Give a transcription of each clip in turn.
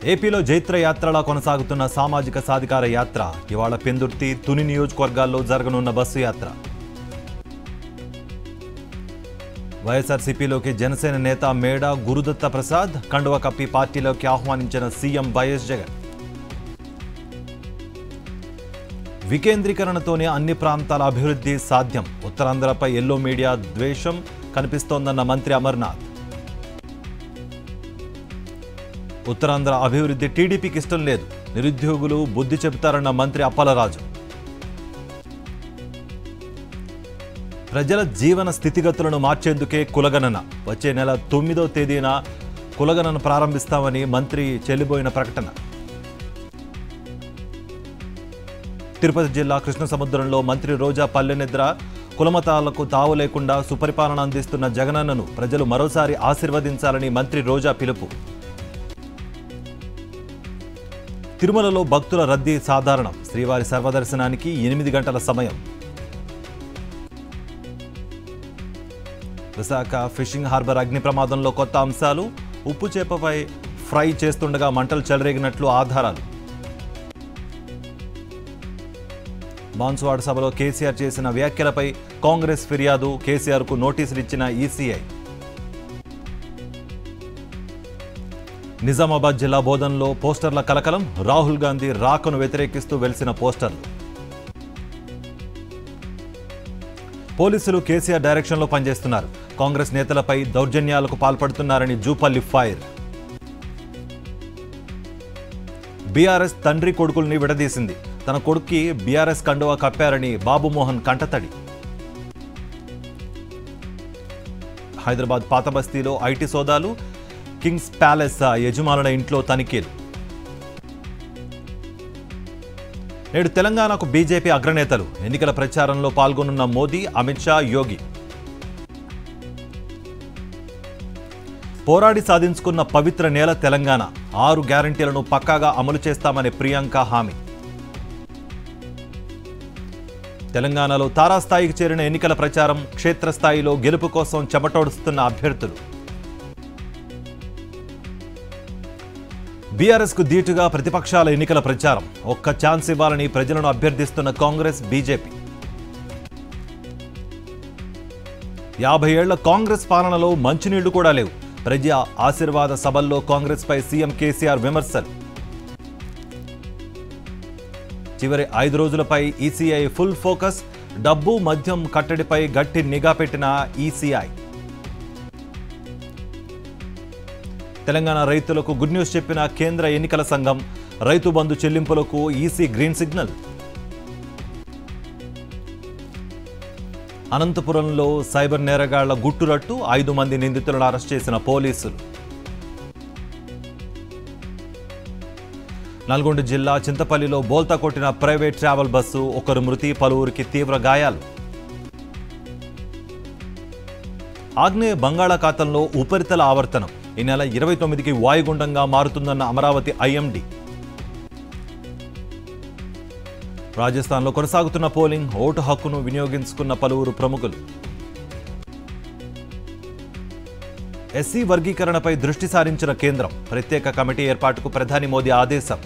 ఏపీలో జైత్ర యాత్రలా కొనసాగుతున్న సామాజిక సాధికార యాత్ర ఇవాళ పెందుర్తి తుని నియోజకవర్గాల్లో జరగనున్న బస్సు యాత్ర వైఎస్ఆర్సీపీలోకి జనసేన నేత మేడ గురుదత్త ప్రసాద్ కండువ కప్పి పార్టీలోకి ఆహ్వానించిన సీఎం వైఎస్ జగన్ వికేంద్రీకరణతోనే అన్ని ప్రాంతాల అభివృద్ధి సాధ్యం ఉత్తరాంధ్రపై ఎల్లో మీడియా ద్వేషం కనిపిస్తోందన్న మంత్రి అమర్నాథ్ ఉత్తరాంధ్ర అభివృద్ధి టీడీపీకి ఇష్టం లేదు నిరుద్యోగులు బుద్ధి చెబుతారన్న మంత్రి అప్పలరాజు ప్రజల జీవన స్థితిగతులను మార్చేందుకే కులగణన వచ్చే నెల తొమ్మిదో తేదీన కులగణన ప్రారంభిస్తామని మంత్రి చెల్లిబోయిన ప్రకటన తిరుపతి జిల్లా కృష్ణ సముద్రంలో మంత్రి రోజా పల్లెనిద్ర కులమతాలకు తావు లేకుండా సుపరిపాలన అందిస్తున్న జగనన్నను ప్రజలు మరోసారి ఆశీర్వదించాలని మంత్రి రోజా పిలుపు తిరుమలలో భక్తుల రద్దీ సాధారణం శ్రీవారి సర్వదర్శనానికి ఎనిమిది గంటల సమయం విశాఖ ఫిషింగ్ హార్బర్ అగ్ని ప్రమాదంలో కొత్త అంశాలు ఉప్పు చేపపై ఫ్రై చేస్తుండగా మంటలు చెలరేగినట్లు ఆధారాలు బాన్సువాడ సభలో కేసీఆర్ చేసిన వ్యాఖ్యలపై కాంగ్రెస్ ఫిర్యాదు కేసీఆర్కు నోటీసులు ఇచ్చిన ఈసీఐ నిజామాబాద్ జిల్లా బోధన్లో పోస్టర్ల కలకలం రాహుల్ గాంధీ రాకను వ్యతిరేకిస్తూ వెలిసిన పోస్టర్లు పోలీసులు కేసీఆర్ డైరెక్షన్లో పనిచేస్తున్నారు కాంగ్రెస్ నేతలపై దౌర్జన్యాలకు పాల్పడుతున్నారని జూపల్లి ఫైర్ బీఆర్ఎస్ తండ్రి కొడుకుల్ని విడదీసింది తన కొడుక్కి బీఆర్ఎస్ కండువా కప్పారని బాబుమోహన్ కంటతడి హైదరాబాద్ పాత బస్తీలో ఐటీ సోదాలు కింగ్స్ ప్యాలెస్ యజమానుల ఇంట్లో తనిఖీలు నేడు తెలంగాణకు బీజేపీ అగ్రనేతలు ఎన్నికల ప్రచారంలో పాల్గొనున్న మోదీ అమిత్ షా యోగి పోరాడి సాధించుకున్న పవిత్ర నేల తెలంగాణ ఆరు గ్యారంటీలను పక్కాగా అమలు చేస్తామని ప్రియాంక హామీ తెలంగాణలో తారాస్థాయికి చేరిన ఎన్నికల ప్రచారం క్షేత్రస్థాయిలో గెలుపు కోసం చెమటోడుస్తున్న అభ్యర్థులు బీఆర్ఎస్కు ధీటుగా ప్రతిపక్షాల ఎన్నికల ప్రచారం ఒక్క ఛాన్స్ ఇవ్వాలని ప్రజలను అభ్యర్థిస్తున్న కాంగ్రెస్ బీజేపీ యాభై ఏళ్ల కాంగ్రెస్ పాలనలో మంచినీళ్లు కూడా లేవు ప్రజా ఆశీర్వాద సభల్లో కాంగ్రెస్పై సీఎం కేసీఆర్ విమర్శలు చివరి ఐదు రోజులపై ఈసీఐ ఫుల్ ఫోకస్ డబ్బు మద్యం కట్టడిపై గట్టి నిఘా పెట్టిన ఈసీఐ తెలంగాణ రైతులకు గుడ్ న్యూస్ చెప్పిన కేంద్ర ఎన్నికల సంఘం రైతు బంధు చెల్లింపులకు ఈసీ గ్రీన్ సిగ్నల్ అనంతపురంలో సైబర్ నేరగాళ్ల గుట్టురట్టు ఐదు మంది నిందితులను అరెస్ట్ చేసిన పోలీసులు నల్గొండ జిల్లా చింతపల్లిలో బోల్తా కొట్టిన ప్రైవేట్ ట్రావెల్ బస్సు ఒకరు మృతి పలువురికి తీవ్ర గాయాలు ఆగ్నేయ బంగాళాఖాతంలో ఉపరితల ఆవర్తనం ఈ నెల ఇరవై తొమ్మిదికి వాయుగుండంగా మారుతుందన్న అమరావతి ఐఎండి రాజస్థాన్లో కొనసాగుతున్న పోలింగ్ ఓటు హక్కును వినియోగించుకున్న పలువురు ప్రముఖులు ఎస్సీ వర్గీకరణపై దృష్టి సారించిన కేంద్రం ప్రత్యేక కమిటీ ఏర్పాటుకు ప్రధాని మోదీ ఆదేశం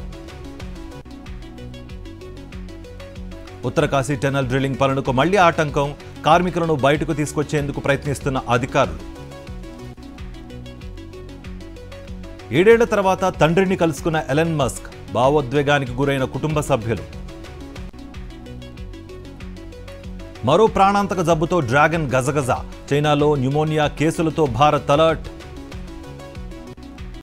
ఉత్తరకాశీ టనల్ డ్రిల్లింగ్ పనులకు మళ్లీ ఆటంకం కార్మికులను బయటకు తీసుకొచ్చేందుకు ప్రయత్నిస్తున్న అధికారులు ఏడేళ్ల తర్వాత తండ్రిని కలుసుకున్న ఎలన్ మస్క్ భావోద్వేగానికి గురైన కుటుంబ సభ్యులు మరో ప్రాణాంతక జబ్బుతో డ్రాగన్ గజగజ చైనాలో న్యూమోనియా కేసులతో భారత్ అలర్ట్